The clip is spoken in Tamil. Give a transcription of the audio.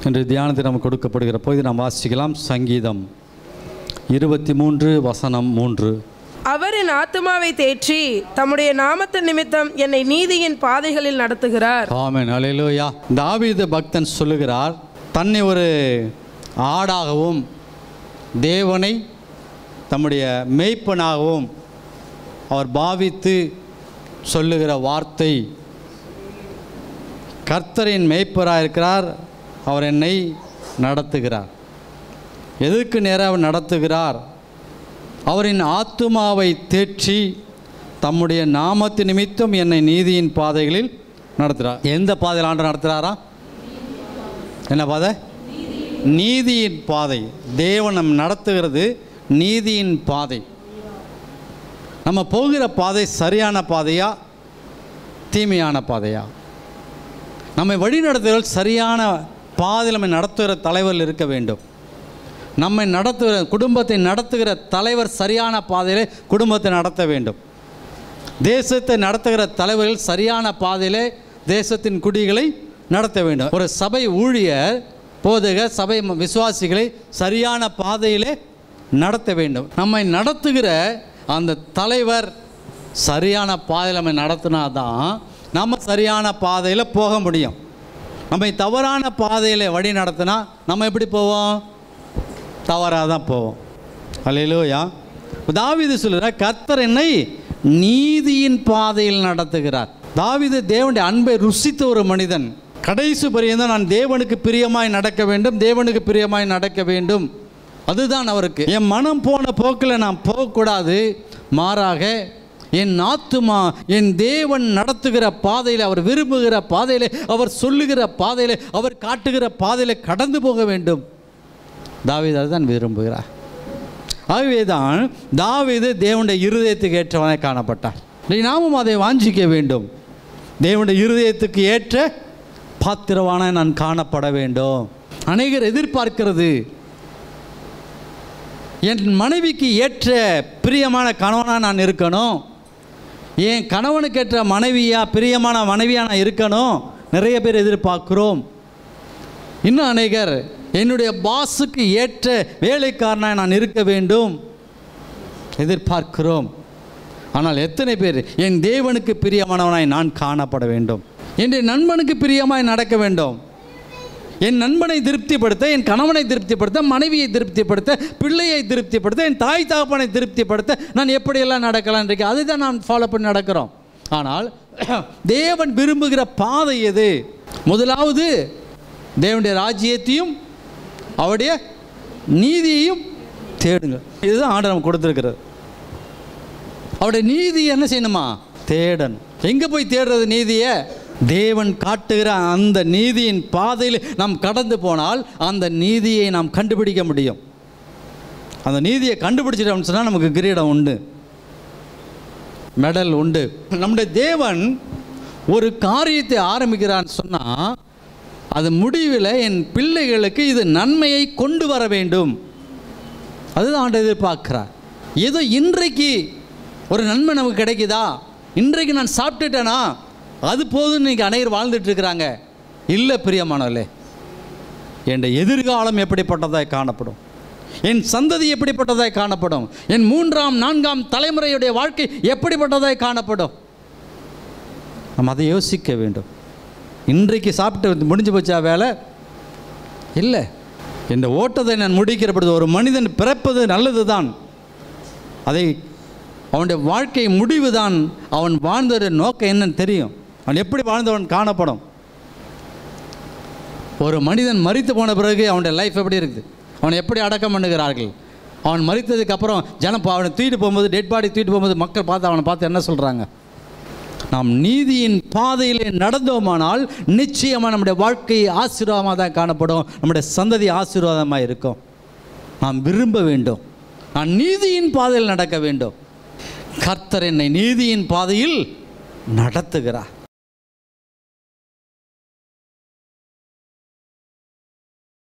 இன்று தியானத்தில் நமக்கு கொடுக்கப்படுகிற போது நாம் வாசிக்கலாம் சங்கீதம் இருபத்தி மூன்று வசனம் மூன்று அவர் என் ஆத்துமாவை தேற்றி தம்முடைய நாமத்தின் நிமித்தம் என்னை நீதியின் பாதைகளில் நடத்துகிறார் ஆமென் அலையிலோயா தாவீது பக்தன் சொல்லுகிறார் தன்னை ஒரு ஆடாகவும் தேவனை தம்முடைய மேய்ப்பனாகவும் அவர் பாவித்து சொல்லுகிற வார்த்தை கர்த்தரின் மேய்ப்பராக இருக்கிறார் அவர் என்னை நடத்துகிறார் எதற்கு நேராக அவர் நடத்துகிறார் அவரின் ஆத்துமாவை தேற்றி தம்முடைய நாமத்து நிமித்தம் என்னை நீதியின் பாதைகளில் நடத்துகிறார் எந்த பாதையில் ஆண்டு நடத்துகிறாரா என்ன பாதை நீதியின் பாதை தேவன் நம் நடத்துகிறது நீதியின் பாதை நம்ம போகிற பாதை சரியான பாதையா தீமையான பாதையா நம்மை வழி நடத்துகிறவர்கள் சரியான பாதையில் நம்மை நடத்துகிற தலைவர்கள் இருக்க வேண்டும் நம்மை நடத்துகிற குடும்பத்தை நடத்துகிற தலைவர் சரியான பாதையிலே குடும்பத்தை நடத்த வேண்டும் தேசத்தை நடத்துகிற தலைவர்கள் சரியான பாதையிலே தேசத்தின் குடிகளை நடத்த வேண்டும் ஒரு சபை ஊழியர் போதக சபை ம- விசுவாசிகளை சரியான பாதையிலே நடத்த வேண்டும் நம்மை நடத்துகிற அந்த தலைவர் சரியான பாதையில் நம்ம நடத்தினா தான் நம்ம சரியான பாதையில் போக முடியும் நம்மை தவறான பாதையில் வழி நடத்தினா நம்ம எப்படி போவோம் தவறாக தான் போவோம் அல்லையிலோயா தாவீது சொல்கிறார் கர்த்தர் என்னை நீதியின் பாதையில் நடத்துகிறார் தாவீது தேவனுடைய அன்பை ருசித்த ஒரு மனிதன் கடைசி பரியந்தம் நான் தேவனுக்கு பிரியமாய் நடக்க வேண்டும் தேவனுக்கு பிரியமாய் நடக்க வேண்டும் அதுதான் அவருக்கு என் மனம் போன போக்கில் நான் போகக்கூடாது மாறாக என் ஆத்துமா என் தேவன் நடத்துகிற பாதையில் அவர் விரும்புகிற பாதையிலே அவர் சொல்லுகிற பாதையிலே அவர் காட்டுகிற பாதையிலே கடந்து போக வேண்டும் தாவீது அதுதான் விரும்புகிறார் ஆகவே தான் தாவீது தேவனுடைய இருதயத்துக்கு ஏற்றவனாய் காணப்பட்டார் இன்றைக்கு நாமும் அதை வாஞ்சிக்க வேண்டும் தேவனுடைய இருதயத்துக்கு ஏற்ற பாத்திரவானாய் நான் காணப்பட வேண்டும் அநேகர் எதிர்பார்க்கிறது என் மனைவிக்கு ஏற்ற பிரியமான கணவனாக நான் இருக்கணும் என் கணவனுக்கு ஏற்ற மனைவியா பிரியமான மனைவியாக நான் இருக்கணும் நிறைய பேர் எதிர்பார்க்கிறோம் இன்னும் அநேகர் என்னுடைய பாஸுக்கு ஏற்ற வேலைக்காரனாக நான் இருக்க வேண்டும் எதிர்பார்க்கிறோம் ஆனால் எத்தனை பேர் என் தேவனுக்கு பிரியமானவனாய் நான் காணப்பட வேண்டும் என்னுடைய நண்பனுக்கு பிரியமாய் நடக்க வேண்டும் என் நண்பனை திருப்திப்படுத்த என் கணவனை திருப்திப்படுத்த மனைவியை திருப்திப்படுத்த பிள்ளையை திருப்திப்படுத்த என் தாய் தகப்பனை திருப்திப்படுத்த நான் எப்படியெல்லாம் நடக்கலாம் இருக்கேன் அதுதான் நான் ஃபாலோ பண்ணி நடக்கிறோம் ஆனால் தேவன் விரும்புகிற பாதை எது முதலாவது தேவனுடைய ராஜ்யத்தையும் அவருடைய நீதியையும் தேடுங்க இதுதான் ஆண்டவர் நமக்கு கொடுத்துருக்கிறது அவருடைய நீதி என்ன செய்யணுமா தேடணும் எங்கே போய் தேடுறது நீதியை தேவன் காட்டுகிற அந்த நீதியின் பாதையில் நாம் கடந்து போனால் அந்த நீதியை நாம் கண்டுபிடிக்க முடியும் அந்த நீதியை கண்டுபிடிச்சிட்டோம்னு சொன்னால் நமக்கு கிரீடம் உண்டு மெடல் உண்டு நம்முடைய தேவன் ஒரு காரியத்தை ஆரம்பிக்கிறான்னு சொன்னால் அது முடிவில் என் பிள்ளைகளுக்கு இது நன்மையை கொண்டு வர வேண்டும் அதுதான் ஆண்டு எதிர்பார்க்கிறார் ஏதோ இன்றைக்கு ஒரு நன்மை நமக்கு கிடைக்குதா இன்றைக்கு நான் சாப்பிட்டுட்டேனா அது போதும்னு இன்னைக்கு அனைவர் வாழ்ந்துட்டு இருக்கிறாங்க இல்லை பிரியமானவர்களே என் எதிர்காலம் எப்படிப்பட்டதாய் காணப்படும் என் சந்ததி எப்படிப்பட்டதாய் காணப்படும் என் மூன்றாம் நான்காம் தலைமுறையுடைய வாழ்க்கை எப்படிப்பட்டதாய் காணப்படும் நம்ம அதை யோசிக்க வேண்டும் இன்றைக்கு சாப்பிட்டு முடிஞ்சு போச்சா வேலை இல்லை இந்த ஓட்டத்தை நான் முடிக்கிற பொழுது ஒரு மனிதன் பிறப்பது நல்லது தான் அதை அவனுடைய வாழ்க்கை முடிவு தான் அவன் வாழ்ந்தோட நோக்கம் என்னன்னு தெரியும் அவன் எப்படி வாழ்ந்தவன் காணப்படும் ஒரு மனிதன் மரித்து போன பிறகு அவனுடைய லைஃப் எப்படி இருக்குது அவனை எப்படி அடக்கம் பண்ணுகிறார்கள் அவன் மரித்ததுக்கு அப்புறம் ஜனம் பா- அவனை தூக்கிட்டு போகும்போது டெட் பாடி தூக்கிட்டு போகும்போது மக்கள் பார்த்து அவனை பார்த்து என்ன சொல்கிறாங்க நாம் நீதியின் பாதையிலே நடந்தோமானால் நிச்சயமாக நம்முடைய வாழ்க்கை ஆசீர்வாதமாக தான் காணப்படும் நம்முடைய சந்ததி ஆசீர்வாதமாக இருக்கும் நாம் விரும்ப வேண்டும் நான் நீதியின் பாதையில் நடக்க வேண்டும் கர்த்தர் என்னை நீதியின் பாதையில் நடத்துகிறார்